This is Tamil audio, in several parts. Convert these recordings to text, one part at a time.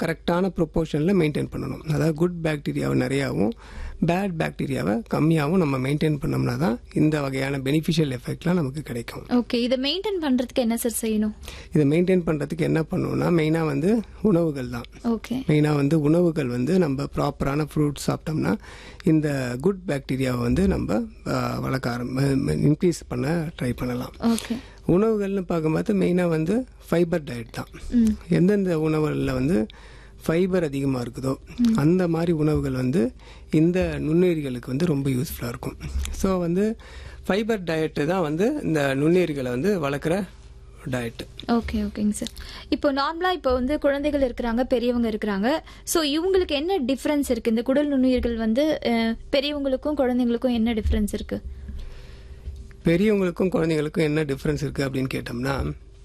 கரெக்டான ப்ரொப்போர்ஷனில் மெயின்டைன் பண்ணணும் அதாவது குட் பாக்டீரியாவை நிறையாவும் பேட் பாக்டீரியாவை கம்மியாகவும் நம்ம மெயின்டைன் பண்ணோம்னா தான் இந்த வகையான பெனிஃபிஷியல் எஃபெக்ட்லாம் நமக்கு கிடைக்கும் ஓகே இதை மெயின்டைன் பண்றதுக்கு என்ன சார் செய்யணும் இதை மெயின்டைன் பண்ணுறதுக்கு என்ன பண்ணணும்னா மெயினாக வந்து உணவுகள் தான் ஓகே மெயினாக வந்து உணவுகள் வந்து நம்ம ப்ராப்பரான ஃப்ரூட்ஸ் சாப்பிட்டோம்னா இந்த குட் பாக்டீரியாவை வந்து நம்ம அஹ், வளர்க்க ஆரம்ப இன்க்ரீஸ் பண்ண ட்ரை பண்ணலாம் ஓகே உணவுகள்னு பார்க்கும்போது மெயினாக வந்து ஃபைபர் டயட் தான் ம் எந்தெந்த உணவுகளில் வந்து ஃபைபர் அதிகமாக இருக்குதோ அந்த மாதிரி உணவுகள் வந்து இந்த நுண்ணுயிரிகளுக்கு வந்து ரொம்ப யூஸ்ஃபுல்லாக இருக்கும் ஸோ வந்து ஃபைபர் டயட்டு தான் வந்து இந்த நுண்ணுயிரிகளை வந்து வளர்க்குற டயட்டு ஓகே ஓகேங்க சார் இப்போ நார்மலா இப்போ வந்து குழந்தைகள் இருக்கிறாங்க பெரியவங்க இருக்கிறாங்க ஸோ இவங்களுக்கு என்ன டிஃபரன்ஸ் இருக்கு இந்த குடல் நுண்ணுயிர்கள் வந்து அஹ், பெரியவங்களுக்கும் குழந்தைங்களுக்கும் என்ன டிஃபரன்ஸ் இருக்கு பெரியவங்களுக்கும் குழந்தைங்களுக்கும் என்ன டிஃப்ரென்ஸ் இருக்குது அப்படின்னு கேட்டோம்னா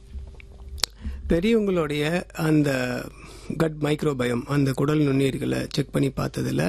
பெரியவங்களுடைய அந்த கட் மைக்ரோபயம் அந்த குடல் நுண்ணுயிர்களை செக் பண்ணி பார்த்ததுல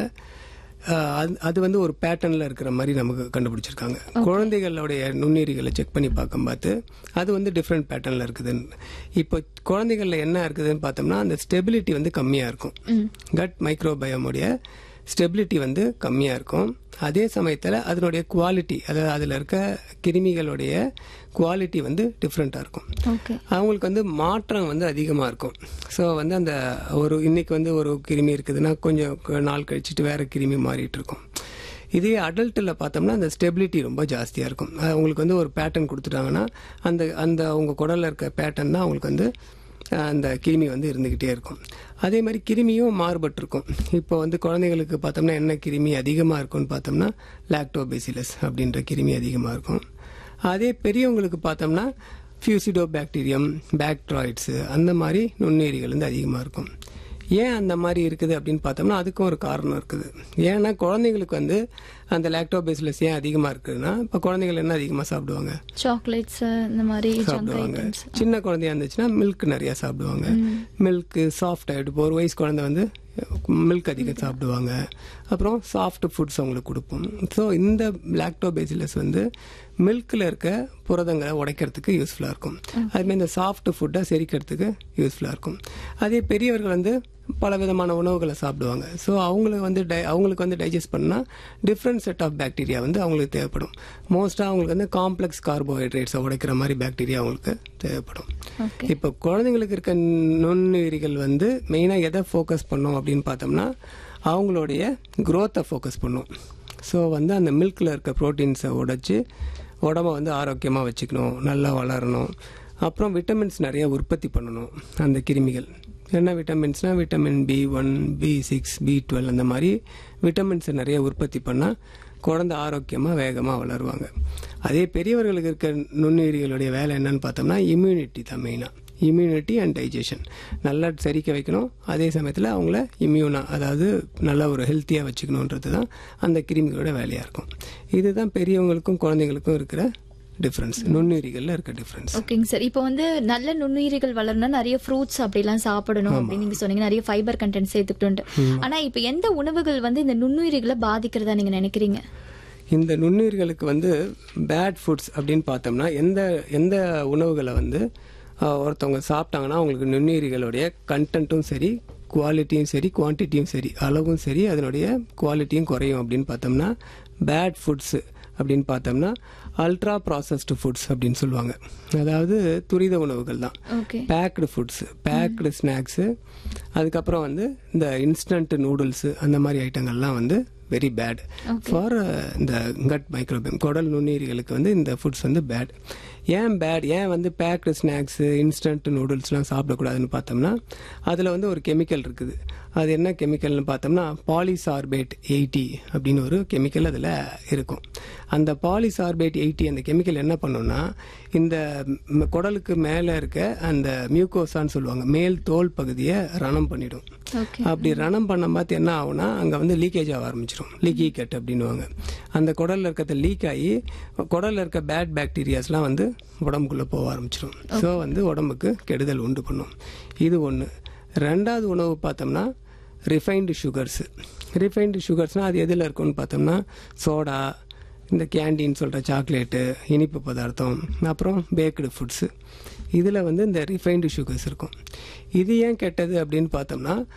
அஹ், அது- அது வந்து ஒரு பேட்டர்னில் இருக்கிற மாதிரி நமக்கு கண்டுபிடிச்சிருக்காங்க குழந்தைகளுடைய நுண்ணுயிரிகளை செக் பண்ணி பார்க்கும் பார்த்து அது வந்து டிஃப்ரெண்ட் பேட்டர்னில் இருக்குதுன்னு இப்போ குழந்தைகளில் என்ன இருக்குதுன்னு பார்த்தோம்னா அந்த ஸ்டெபிலிட்டி வந்து கம்மியாக இருக்கும் கட் மைக்ரோபயமுடைய ஸ்டெபிலிட்டி வந்து கம்மியாக இருக்கும் அதே சமயத்தில் அதனுடைய குவாலிட்டி அதாவது அதில் இருக்க கிருமிகளுடைய குவாலிட்டி வந்து டிஃப்ரெண்ட்டாக இருக்கும் ஓகே அவங்களுக்கு வந்து மாற்றம் வந்து அதிகமாக இருக்கும் ஸோ வந்து அந்த ஒரு இன்னைக்கு வந்து ஒரு கிருமி இருக்குதுன்னா கொஞ்சம் க- நாள் கழிச்சிட்டு வேற கிருமி மாறிட்டு இருக்கும் இதே அடல்ட்டில் பார்த்தோம்னா அந்த ஸ்டெபிலிட்டி ரொம்ப ஜாஸ்தியாக இருக்கும் அது அவங்களுக்கு வந்து ஒரு பேட்டர்ன் கொடுத்துட்டாங்கன்னா அந்த அந்த அவங்க குடலில் இருக்க பேட்டர்ன் தான் அவங்களுக்கு வந்து அஹ், அந்த கிருமி வந்து இருந்துக்கிட்டே இருக்கும் அதே மாதிரி கிருமியும் மாறுபட்டிருக்கும் இப்போ வந்து குழந்தைங்களுக்கு பார்த்தோம்னா என்ன கிருமி அதிகமாக இருக்கும்னு பார்த்தோம்னா லாக்டோபெசிலஸ் அப்படின்ற கிருமி அதிகமாக இருக்கும் அதே பெரியவங்களுக்கு பார்த்தோம்னா ஃபியூசிடோ பாக்டீரியம் பேக்ட்ராய்ட்ஸு அந்த மாதிரி நுண்ணுயிரிகள் வந்து அதிகமாக இருக்கும் ஏன் அந்த மாதிரி இருக்குது அப்படின்னு பார்த்தோம்னா அதுக்கும் ஒரு காரணம் இருக்குது ஏன்னா குழந்தைங்களுக்கு வந்து அந்த லாக்டோபேசிலஸ் ஏன் அதிகமாக இருக்குதுன்னா இப்போ குழந்தைகள் என்ன அதிகமாக சாப்பிடுவாங்க சாக்லேட்ஸ் இந்த மாதிரி ஜங்க் சாப்பிடுவாங்க ஐட்டம்ஸ் சின்ன குழந்தையா இருந்துச்சுன்னா மில்க் நிறைய சாப்பிடுவாங்க மில்க் சாஃப்ட் ஆகிட்டு இப்போ ஒரு வயசு குழந்தை வந்து மில்க் அதிகம் சாப்பிடுவாங்க அப்புறம் சாஃப்ட் ஃபுட்ஸ் அவங்களுக்கு கொடுப்போம் ஸோ இந்த லாக்டோபேசிலஸ் வந்து மில்கில் இருக்க புரதங்களை உடைக்கிறதுக்கு யூஸ்ஃபுல்லாக இருக்கும் அதுமாதிரி இந்த சாஃப்ட் ஃபுட்டை செரிக்கிறதுக்கு யூஸ்ஃபுல்லாக இருக்கும் அதே பெரியவர்கள் வந்து பல விதமான உணவுகளை சாப்பிடுவாங்க ஸோ அவங்களுக்கு வந்து டை அவங்களுக்கு வந்து டைஜஸ்ட் பண்ணால் டிஃப்ரெண்ட் செட் ஆஃப் பாக்டீரியா வந்து அவங்களுக்கு தேவைப்படும் மோஸ்ட்டாக அவங்களுக்கு வந்து காம்ப்ளெக்ஸ் கார்போஹைட்ரேட்ஸை உடைக்கிற மாதிரி பாக்டீரியா அவங்களுக்கு தேவைப்படும் ஓகே இப்போ குழந்தைங்களுக்கு இருக்க நுண்ணுயிரிகள் வந்து மெயினாக எதை ஃபோக்கஸ் பண்ணும் அப்படின்னு பார்த்தோம்னா அவங்களுடைய growth-அ ஃபோக்கஸ் பண்ணும் ஸோ வந்து அந்த மில்கில் இருக்க ப்ரோட்டீன்ஸை உடைச்சி உடம்ப வந்து ஆரோக்கியமாக வச்சுக்கணும் நல்லா வளரணும் அப்புறம் விட்டமின்ஸ் நிறைய உற்பத்தி பண்ணணும் அந்த கிருமிகள் என்ன விட்டமின்ஸ்னா vitamin B one B six B twelve அந்த மாதிரி விட்டமின்ஸை நிறைய உற்பத்தி பண்ணால் குழந்தை ஆரோக்கியமாக வேகமாக வளருவாங்க அதே பெரியவர்களுக்கு இருக்க நுண்ணுயிரிகளுடைய வேலை என்னன்னு பார்த்தோம்னா இம்யூனிட்டி தான் மெயினாக இம்யூனிட்டி அண்ட் டைஜஷன் நல்லா செரிக்க வைக்கணும் அதே சமயத்தில் அவங்கள இம்யூனாக அதாவது நல்ல ஒரு ஹெல்த்தியாக வச்சுக்கணுன்றது தான் அந்த கிருமிகளோட வேலையாக இருக்கும் இதுதான் பெரியவங்களுக்கும் குழந்தைங்களுக்கும் இருக்கிற டிஃப்ரென்ஸ் நுண்ணுயிரிகளில் இருக்க டிஃப்ரென்ஸ் ஓகேங்க சார் இப்போ வந்து நல்ல நுண்ணுயிரிகள் வளரணும்னா நிறைய ஃப்ரூட்ஸ் அப்படிலாம் சாப்பிடணும் அப்படின்னு நீங்க சொன்னீங்க நிறைய ஃபைபர் கண்டென்ட் சேர்த்துக்கிட்டு ஆனா இப்போ எந்த உணவுகள் வந்து இந்த நுண்ணுயிரிகளை பாதிக்கிறதா நீங்க நினைக்கிறீங்க இந்த நுண்ணுயிர்களுக்கு வந்து பேட் ஃபுட்ஸ் அப்படின்னு பார்த்தோம்னா எந்த எந்த உணவுகளை வந்து ஆஹ், ஒருத்தவங்க சாப்பிட்டாங்கன்னா அவங்களுக்கு நுண்ணுயிரிகளுடைய கண்டென்ட்டும் சரி குவாலிட்டியும் சரி குவான்டிட்டியும் சரி அளவும் சரி அதனுடைய குவாலிட்டியும் குறையும் அப்படின்னு பார்த்தோம்னா பேட் ஃபுட்ஸு அப்படின்னு பார்த்தோம்னா அல்ட்ரா ப்ராசஸ்டு ஃபுட்ஸ் அப்படின்னு சொல்லுவாங்க அதாவது துரித உணவுகள் தான் okay packed foods packed snacks அதுக்கப்புறம் வந்து இந்த இன்ஸ்டன்ட் நூடுல்ஸு அந்த மாதிரி ஐட்டங்கள்லாம் வந்து வெரி பேட் ஃபார் இந்த கட் மைக்ரோபியம் குடல் நுண்ணுயிரிகளுக்கு வந்து இந்த ஃபுட்ஸ் வந்து பேட் ஏன் பேட் ஏன் வந்து பேக்டு ஸ்நாக்ஸு இன்ஸ்டன்ட் நூடுல்ஸ்லாம் சாப்பிடக்கூடாதுன்னு பார்த்தோம்னா அதில் வந்து ஒரு கெமிக்கல் இருக்குது அது என்ன கெமிக்கல்னு பார்த்தோம்னா பாலிசார்பேட் எயிட்டி அப்படின்னு ஒரு கெமிக்கல் அதில் இருக்கும் அந்த பாலிசார்பேட் எயிட்டி அந்த கெமிக்கல் என்ன பண்ணும்னா இந்த ம், குடலுக்கு மேலே இருக்க அந்த மியூகோசான்னு சொல்லுவாங்க மேல் தோல் பகுதியை ரணம் பண்ணிடும் ஓகே அப்படி ரணம் பண்ண பார்த்து என்ன ஆகும்னா அங்கே வந்து லீக்கேஜ் ஆக ஆரம்பிச்சிடும் லீக்கி கட் அப்படின்னுவாங்க அந்த குடல்ல இருக்கிறத லீக் ஆகி குடல்ல இருக்க பேட் பாக்டீரியாஸ்லாம் வந்து உடம்புக்குள்ளே போக ஆரம்பிச்சிடும் ஸோ வந்து உடம்புக்கு கெடுதல் உண்டு பண்ணும் இது ஒன்று ரெண்டாவது உணவு பார்த்தோம்னா ரிஃபைன்டு சுகர்ஸ் ரிஃபைன்டு சுகர்ஸ்னால் அது எதில் இருக்கும்னு பார்த்தோம்னா சோடா இந்த கேண்டீன் சொல்கிற சாக்லேட்டு இனிப்பு பதார்த்தம் அப்புறம் பேக்கடு ஃபுட்ஸு இதில் வந்து இந்த ரிஃபைன்டு சுகர்ஸ் இருக்கும் இது ஏன் கெட்டது அப்படின்னு பார்த்தோம்னா